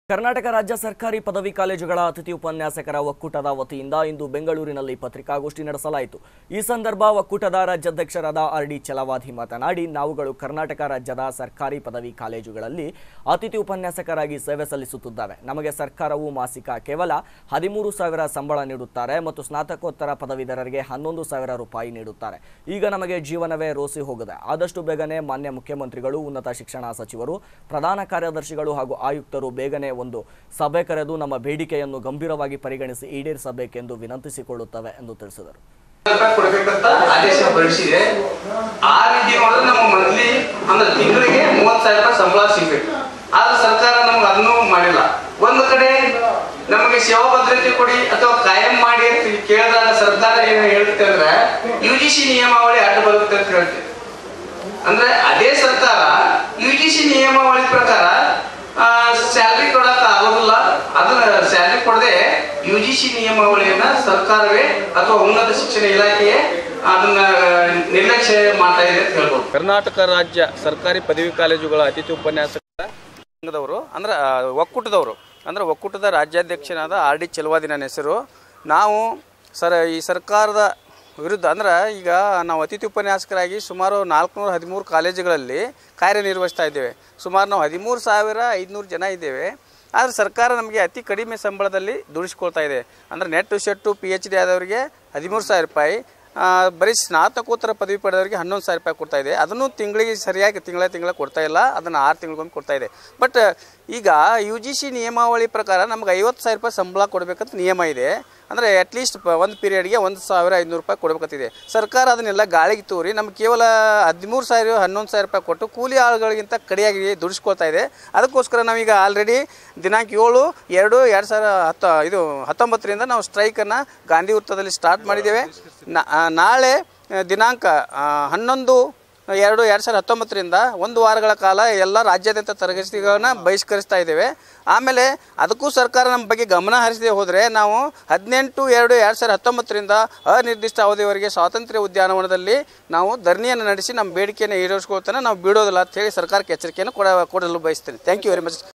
ಕರ್ನಾಟಕ ರಾಜ್ಯ ಸರ್ಕಾರಿ ಪದವಿ ಕಾಲೇಜುಗಳ ಅತಿಥಿ ಉಪನ್ಯಾಸಕರ ಒಕ್ಕೂಟದ ವತಿಯಿಂದ ಇಂದು ಬೆಂಗಳೂರಿನಲ್ಲಿ ಪತ್ರಿಕಾಗೋಷ್ಠಿ ನಡೆಸಲಾಯಿತು ಈ ಸಂದರ್ಭ ಒಕ್ಕೂಟದ ರಾಜ್ಯಾಧ್ಯಕ್ಷರಾದ ಆರ್ ಡಿ ಚಲವಾದಿ ಮಾತನಾಡಿ ನಾವುಗಳು ಕರ್ನಾಟಕ ರಾಜ್ಯದ ಸರ್ಕಾರಿ ಪದವಿ ಕಾಲೇಜುಗಳಲ್ಲಿ ಅತಿಥಿ ಉಪನ್ಯಾಸಕರಾಗಿ ಸೇವೆ ಸಲ್ಲಿಸುತ್ತಿದ್ದಾವೆ ನಮಗೆ ಸರ್ಕಾರವು ಮಾಸಿಕ ಕೇವಲ ಹದಿಮೂರು ಸಾವಿರ ಸಂಬಳ ನೀಡುತ್ತಾರೆ ಮತ್ತು ಸ್ನಾತಕೋತ್ತರ ಪದವೀಧರರಿಗೆ ಹನ್ನೊಂದು ಸಾವಿರ ರೂಪಾಯಿ ನೀಡುತ್ತಾರೆ ಈಗ ನಮಗೆ ಜೀವನವೇ ರೋಸಿ ಹೋಗಿದೆ ಆದಷ್ಟು ಬೇಗನೆ ಮಾನ್ಯ ಮುಖ್ಯಮಂತ್ರಿಗಳು ಉನ್ನತ ಶಿಕ್ಷಣ ಸಚಿವರು ಪ್ರಧಾನ ಕಾರ್ಯದರ್ಶಿಗಳು ಹಾಗೂ ಆಯುಕ್ತರು ಬೇಗನೆ ಒಂದು ಸಭೆ ಕರೆದು ನಮ್ಮ ಬೇಡಿಕೆಯನ್ನು ಗಂಭೀರವಾಗಿ ಪರಿಗಣಿಸಿ ಈಡೇರಿಸಬೇಕೆಂದು ವಿನಂತಿಸಿಕೊಳ್ಳುತ್ತವೆ ಎಂದು ತಿಳಿಸಿದರು ರೂಪಾಯಿ ಕೊಡ್ಬೇಕಂತ ಆದೇಶ ಹೊರಡಿಸಿದೆ ಆ ರೀತಿ ನೋಡಿದ್ರೆ ನಮ್ಮ ಮಂತ್ಲಿ ಅಂದ್ರೆ ತಿಂಗಳಿಗೆ ಮೂವತ್ತು ಸಾವಿರ ರೂಪಾಯಿ ಸಂಬಳ ಸಿಗ್ಬೇಕು ಆದ್ರೆ ಸರ್ಕಾರ ನಮ್ಗೆ ಅದನ್ನೂ ಮಾಡಿಲ್ಲ ಒಂದು ಕಡೆ ನಮಗೆ ಸೇವಾ ಭದ್ರತೆ ಕೊಡಿ ಅಥವಾ ಕಾಯಂ ಮಾಡಿ ಅಂತ ಕೇಳಿದಾಗ ಸರ್ಕಾರ ಏನು ಹೇಳುತ್ತೆ ಅಂದ್ರೆ ಯು ಜಿ ಸಿ ನಿಯಮಾವಳಿ ಅಡ್ಡ ಬರುತ್ತೆ ಅಂತ ಹೇಳ್ತೀವಿ ಅಂದ್ರೆ ಅದೇ ಸರ್ಕಾರ ಯು ಜಿ ಸಿ ನಿಯಮಾವಳಿ ಪ್ರಕಾರ ಸ್ಯಾಲ್ರಿ ಕೊಡಕ್ ಆಗೋದಿಲ್ಲ ಅದನ್ನ ಸ್ಯಾಲ್ರಿ ಕೊಡದೆ ಯು ಜಿ ಸಿ ನಿಯಮಾವಳಿಯನ್ನ ಸರ್ಕಾರವೇ ಅಥವಾ ಉನ್ನತ ಶಿಕ್ಷಣ ಇಲಾಖೆಯೇ ಅದನ್ನ ನಿರ್ಲಕ್ಷ್ಯ ಮಾಡ್ತಾ ಇದೆ ಅಂತ ಹೇಳ್ಬೋದು ಕರ್ನಾಟಕ ರಾಜ್ಯ ಸರ್ಕಾರಿ ಪದವಿ ಕಾಲೇಜುಗಳ ಅತಿಥಿ ಉಪನ್ಯಾಸಕರ ಸಂಘದವರು ಅಂದ್ರೆ ಆ, ಒಕ್ಕೂಟದವರು ಅಂದ್ರೆ ಒಕ್ಕೂಟದ ರಾಜ್ಯಾಧ್ಯಕ್ಷನಾದ ಆರ್ ಡಿ ಚೆಲುವಾದಿ ನನ್ನ ಹೆಸರು ನಾವು ಸರ ಈ ಸರ್ಕಾರದ ವಿರುದ್ಧ ಅಂದ್ರೆ ಈಗ ನಾವು ಅತಿಥಿ ಉಪನ್ಯಾಸಕರಾಗಿ ಸುಮಾರು ನಾಲ್ಕುನೂರ ಹದಿಮೂರು ಕಾಲೇಜುಗಳಲ್ಲಿ ಕಾರ್ಯನಿರ್ವಹಿಸ್ತಾ ಇದ್ದೇವೆ ಸುಮಾರು ನಾವು ಹದಿಮೂರು ಸಾವಿರ ಐದುನೂರು ಜನ ಇದ್ದೇವೆ ಆದರೆ ಸರ್ಕಾರ ನಮಗೆ ಅತಿ ಕಡಿಮೆ ಸಂಬಳದಲ್ಲಿ ದುಡಿಸ್ಕೊಳ್ತಾ ಇದೆ ಅಂದರೆ NET SET P H D ಆದವರಿಗೆ ಹದಿಮೂರು ಸಾವಿರ ರೂಪಾಯಿ ಆ, ಬರೀ ಸ್ನಾತಕೋತ್ತರ ಪದವಿ ಪಡೆದವರಿಗೆ ಹನ್ನೊಂದು ಸಾವಿರ ರೂಪಾಯಿ ಕೊಡ್ತಾ ಇದೆ ಅದನ್ನು ತಿಂಗಳಿಗೆ ಸರಿಯಾಗಿ ತಿಂಗಳ ತಿಂಗಳ ಕೊಡ್ತಾ ಇಲ್ಲ ಅದನ್ನು ಆರು ತಿಂಗಳಿಗೊಮ್ಮೆ ಕೊಡ್ತಾ ಇದೆ ಬಟ್ ಈಗ ಯು ಜಿ ಸಿ ನಿಯಮಾವಳಿ ಪ್ರಕಾರ ನಮ್ಗೆ ಐವತ್ತು ಸಾವಿರ ರೂಪಾಯಿ ಸಂಬಳ ಕೊಡಬೇಕಂತ ನಿಯಮ ಇದೆ ಅಂದರೆ ಅಟ್ಲೀಸ್ಟ್ ಒಂದು ಪೀರಿಯಡ್ಗೆ ಒಂದು ಸಾವಿರ ಐದುನೂರು ರೂಪಾಯಿ ಕೊಡಬೇಕಂತಿದೆ ಸರ್ಕಾರ ಅದನ್ನೆಲ್ಲ ಗಾಳಿಗೆ ತೂರಿ ನಮ್ಗೆ ಕೇವಲ ಹದಿಮೂರು ಸಾವಿರ ಹನ್ನೊಂದು ಸಾವಿರ ರೂಪಾಯಿ ಕೊಟ್ಟು ಕೂಲಿ ಆಳುಗಳಿಗಿಂತ ಕಡಿಯಾಗಿ ದುಡಿಸ್ಕೊಳ್ತಾ ಇದೆ ಅದಕ್ಕೋಸ್ಕರ ನಾವೀಗ ಆಲ್ರೆಡಿ ದಿನಾಂಕ ಏಳು ಎರಡು ಎರಡು ಸಾವಿರ ಹತ್ತ ಇದು ಹತ್ತೊಂಬತ್ತರಿಂದ ನಾವು ಸ್ಟ್ರೈಕನ್ನು ಗಾಂಧಿ ವೃತ್ತದಲ್ಲಿ ಸ್ಟಾರ್ಟ್ ಮಾಡಿದ್ದೇವೆ ನಾ- ಆ, ನಾಳೆ ಆ, ದಿನಾಂಕ ಆ, ಹನ್ನೊಂದು ಎರಡು ಎರಡು ಸಾವಿರದ ಹತ್ತೊಂಬತ್ತರಿಂದ ಒಂದು ವಾರಗಳ ಕಾಲ ಎಲ್ಲ ರಾಜ್ಯಾದ್ಯಂತ ತರಗತಿಗಳನ್ನು ಬಹಿಷ್ಕರಿಸ್ತಾ ಇದ್ದೇವೆ ಆಮೇಲೆ ಅದಕ್ಕೂ ಸರ್ಕಾರ ನಮ್ಮ ಬಗ್ಗೆ ಗಮನ ಹರಿಸದೆ ಹೋದರೆ ನಾವು ಹದಿನೆಂಟು ಎರಡು ಎರಡು ಸಾವಿರದ ಹತ್ತೊಂಬತ್ತರಿಂದ ಅನಿರ್ದಿಷ್ಟ ಅವಧಿಯವರೆಗೆ ಸ್ವಾತಂತ್ರ್ಯ ಉದ್ಯಾನವನದಲ್ಲಿ ನಾವು ಧರಣಿಯನ್ನು ನಡೆಸಿ ನಮ್ಮ ಬೇಡಿಕೆಯನ್ನು ಈಡೇರಿಸ್ಕೊಳ್ತಾನೆ ನಾವು ಬಿಡೋದಿಲ್ಲ ಅಂತ ಹೇಳಿ ಸರ್ಕಾರಕ್ಕೆ ಎಚ್ಚರಿಕೆಯನ್ನು ಕೊಡ ಕೊಡಲು ಬಯಸ್ತೇನೆ ಥ್ಯಾಂಕ್ ಯು ವೆರಿ ಮಚ್